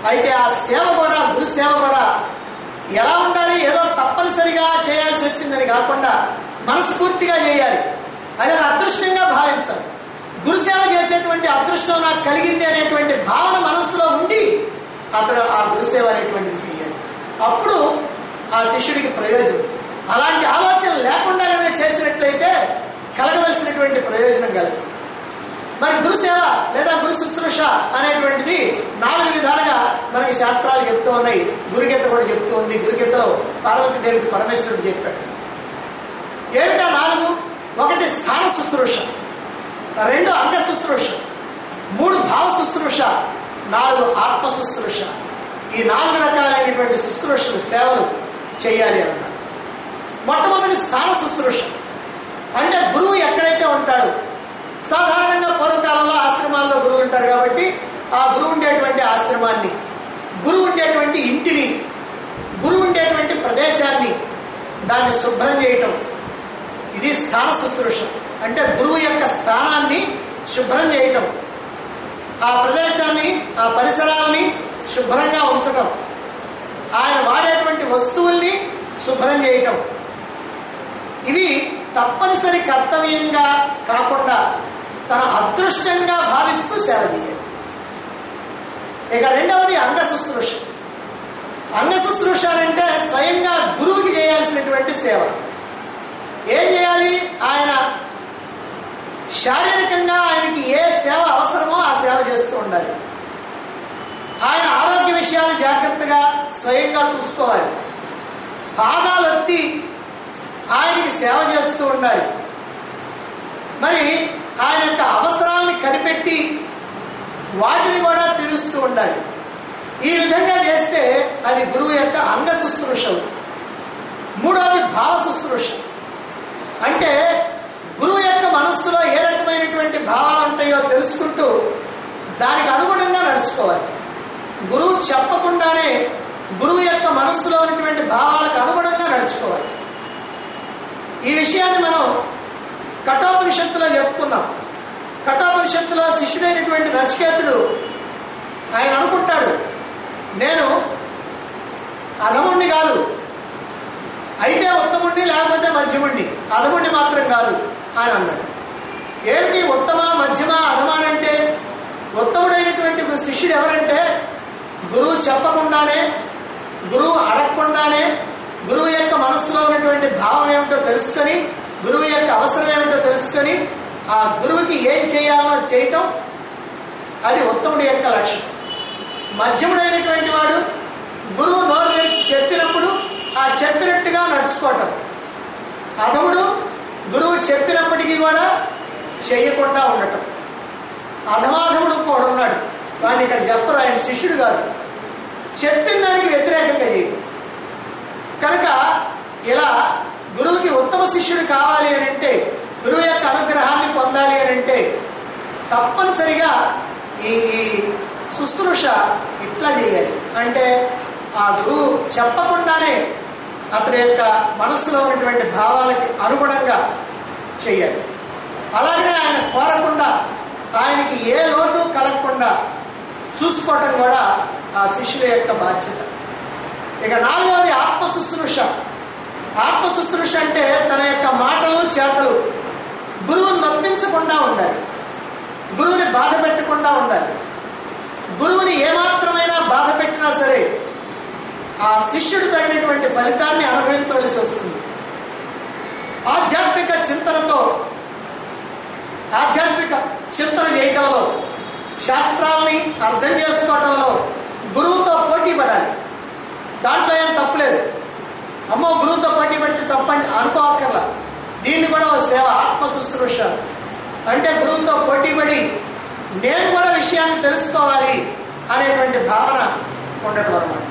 అయితే ఆ సేవ కూడా గురు సేవ కూడా ఎలా ఉండాలి ఏదో తప్పనిసరిగా చేయాల్సి వచ్చిందని కాకుండా మనస్ఫూర్తిగా చేయాలి అది ఒక అదృష్టంగా భావించాలి గురుసేవ చేసేటువంటి అదృష్టం నాకు కలిగింది అనేటువంటి భావన మనస్సులో ఉండి అతడు ఆ గురుసేవ అనేటువంటిది చేయాలి అప్పుడు ఆ శిష్యుడికి ప్రయోజనం అలాంటి ఆలోచన లేకుండా కనుక చేసినట్లయితే కలగవలసినటువంటి ప్రయోజనం కలదు మరి గురుసేవ లేదా గురు శుశ్రూష అనేటువంటిది నాలుగు విధాలుగా మనకి శాస్త్రాలు చెప్తూ ఉన్నాయి గురుగీత కూడా చెప్తూ ఉంది గురుగీతలో పార్వతీదేవికి పరమేశ్వరుడు చెప్పాడు ఏమిటా నాలుగు ఒకటి స్థాన శుశ్రూష రెండు అంగ శుశ్రూష మూడు భావ శుశ్రూష నాలుగు ఆత్మ శుశ్రూష ఈ నాలుగు రకాలైనటువంటి శుశ్రూషలు సేవలు చేయాలి అన్నారు మొట్టమొదటి స్థాన శుశ్రూష అంటే గురువు ఎక్కడైతే ఉంటాడు సాధారణంగా పూర్వకాలంలో ఆశ్రమాల్లో గురువు ఉంటారు కాబట్టి ఆ గురువు ఉండేటువంటి ఆశ్రమాన్ని గురువు ఉండేటువంటి ఇంటిని గురువు ఉండేటువంటి ప్రదేశాన్ని దాన్ని శుభ్రం చేయటం ఇది స్థాన శుశ్రూష అంటే గురువు యొక్క స్థానాన్ని శుభ్రం చేయటం ఆ ప్రదేశాన్ని ఆ పరిసరాల్ని శుభ్రంగా ఉంచటం ఆయన వాడేటువంటి వస్తువుల్ని శుభ్రం చేయటం ఇవి తప్పనిసరి కర్తవ్యంగా కాకుండా తన అదృష్టంగా భావిస్తూ సేవ చేయాలి ఇక రెండవది అంగ శుశ్రూష అంగ శుశ్రూష అంటే స్వయంగా గురువుకి చేయాల్సినటువంటి సేవ ఏం చేయాలి ఆయన శారీరకంగా ఆయనకి ఏ సేవ అవసరమో ఆ సేవ చేస్తూ ఉండాలి ఆయన ఆరోగ్య విషయాలు జాగ్రత్తగా స్వయంగా చూసుకోవాలి పాదాలు ఎత్తి ఆయనకి సేవ చేస్తూ ఉండాలి మరి ఆయన యొక్క అవసరాల్ని కనిపెట్టి వాటిని కూడా తీరుస్తూ ఉండాలి ఈ విధంగా చేస్తే అది గురువు యొక్క అంగ శుశ్రూష అవుతుంది. మూడవది భావ శుశ్రూష అంటే గురువు యొక్క మనస్సులో ఏ రకమైనటువంటి భావాలు ఉంటాయో తెలుసుకుంటూ దానికి అనుగుణంగా నడుచుకోవాలి గురువు చెప్పకుండానే గురువు యొక్క మనస్సులో ఉన్నటువంటి భావాలకు అనుగుణంగా నడుచుకోవాలి ఈ విషయాన్ని మనం కఠోపనిషత్తులో చెప్పుకున్నాం కఠోపనిషత్తులో శిష్యుడైనటువంటి నచికేతుడు ఆయన అనుకుంటాడు నేను అధముణ్ణి కాదు అయితే ఉత్తముణ్ణి లేకపోతే మధ్యముణ్ణి అధముణ్ణి మాత్రం కాదు అని అన్నాడు ఏమిటి ఉత్తమ మధ్యమ అధమానంటే ఉత్తముడైనటువంటి ఒక శిష్యుడు ఎవరంటే గురువు చెప్పకుండానే గురువు అడగకుండానే గురువు యొక్క మనస్సులో ఉన్నటువంటి భావం ఏమిటో తెలుసుకొని గురువు యొక్క అవసరం ఏమిటో తెలుసుకొని ఆ గురువుకి ఏం చేయాలో చేయటం అది ఉత్తముడి యొక్క లక్ష్యం మధ్యముడైనటువంటి వాడు గురువు నోరు తెరిచి చెప్పినప్పుడు ఆ చెప్పినట్టుగా నడుచుకోవటం అధముడు గురువు చెప్పినప్పటికీ కూడా చేయకుండా ఉండటం అధమాధముడు కూడా ఉన్నాడు వాడిని ఇక్కడ చెప్పరు ఆయన శిష్యుడు కాదు చెప్పిన దానికి వ్యతిరేకంగా చేయటం కనుక ఇలా గురువుకి ఉత్తమ శిష్యుడు కావాలి అని అంటే గురువు యొక్క అనుగ్రహాన్ని పొందాలి అని అంటే తప్పనిసరిగా ఈ ఈ శుశ్రూష ఇట్లా చేయాలి అంటే ఆ గురువు చెప్పకుండానే అతని యొక్క మనస్సులో ఉన్నటువంటి భావాలకి అనుగుణంగా చేయాలి అలాగే ఆయన కోరకుండా ఆయనకి ఏ లోటు కలగకుండా చూసుకోవటం కూడా ఆ శిష్యుల యొక్క బాధ్యత ఇక నాలుగవది ఆత్మ శుశ్రూష ఆత్మ శుశ్రూష అంటే తన యొక్క మాటలు చేతలు గురువుని నొప్పించకుండా ఉండాలి గురువుని బాధ పెట్టకుండా ఉండాలి గురువుని ఏమాత్రమైనా బాధ పెట్టినా సరే ఆ శిష్యుడు తగినటువంటి ఫలితాన్ని అనుభవించవలసి వస్తుంది ఆధ్యాత్మిక చింతనతో ఆధ్యాత్మిక చింతన చేయటంలో శాస్త్రాల్ని అర్థం చేసుకోవటంలో గురువుతో పోటీ పడాలి దాంట్లో ఏం తప్పులేదు అమ్మో గురువుతో పోటీ పడితే తప్పండి అనుకోవక్కర్లా దీన్ని కూడా ఒక సేవ ఆత్మ శుశ్రూష అంటే గురువుతో పోటీ పడి నేను కూడా విషయాన్ని తెలుసుకోవాలి అనేటువంటి భావన ఉండటం అనమాట